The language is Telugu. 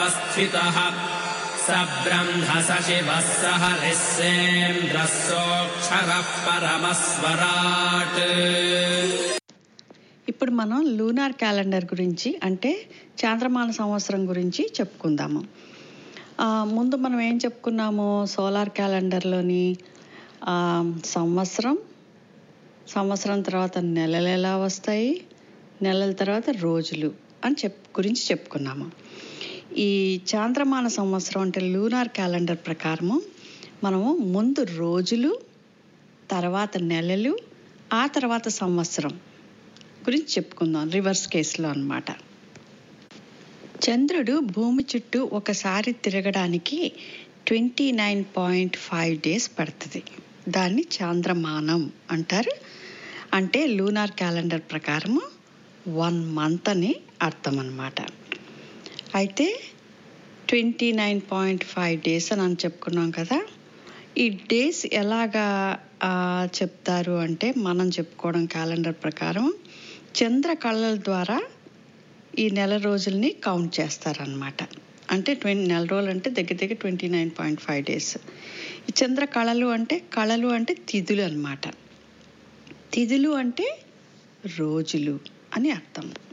परवस्थितः स ब्रह्म स शिवः स हरिः सेन्द्रः सोऽक्षरः परमस्वराट् ఇప్పుడు మనం లూనార్ క్యాలెండర్ గురించి అంటే చాంద్రమాన సంవత్సరం గురించి చెప్పుకుందాము ఆ, ముందు మనం ఏం చెప్పుకున్నాము సోలార్ క్యాలెండర్లోని ఆ, సంవత్సరం సంవత్సరం తర్వాత నెలలు ఎలా వస్తాయి నెలల తర్వాత రోజులు అని చెప్ గురించి చెప్పుకున్నాము ఈ చాంద్రమాన సంవత్సరం అంటే లూనార్ క్యాలెండర్ ప్రకారము మనము ముందు రోజులు తర్వాత నెలలు ఆ తర్వాత సంవత్సరం గురించి చెప్పుకుందాం రివర్స్ కేసులో అన్నమాట చంద్రుడు భూమి చుట్టూ ఒకసారి తిరగడానికి twenty nine point five days పడుతుంది దాన్ని చాంద్రమానం అంటారు అంటే లూనార్ క్యాలెండర్ ప్రకారము వన్ మంత్ అని అర్థం అన్నమాట అయితే twenty nine point five days అని అని చెప్పుకున్నాం కదా ఈ డేస్ ఎలాగా ఆ, చెప్తారు అంటే మనం చెప్పుకోవడం క్యాలెండర్ ప్రకారం చంద్ర కళల ద్వారా ఈ నెల రోజుల్ని కౌంట్ చేస్తారనమాట అంటే ట్వంటీ నెల రోజులు అంటే దగ్గర దగ్గర twenty nine point five days ఈ చంద్ర కళలు అంటే కళలు అంటే తిథులు అన్నమాట తిథులు అంటే రోజులు అని అర్థం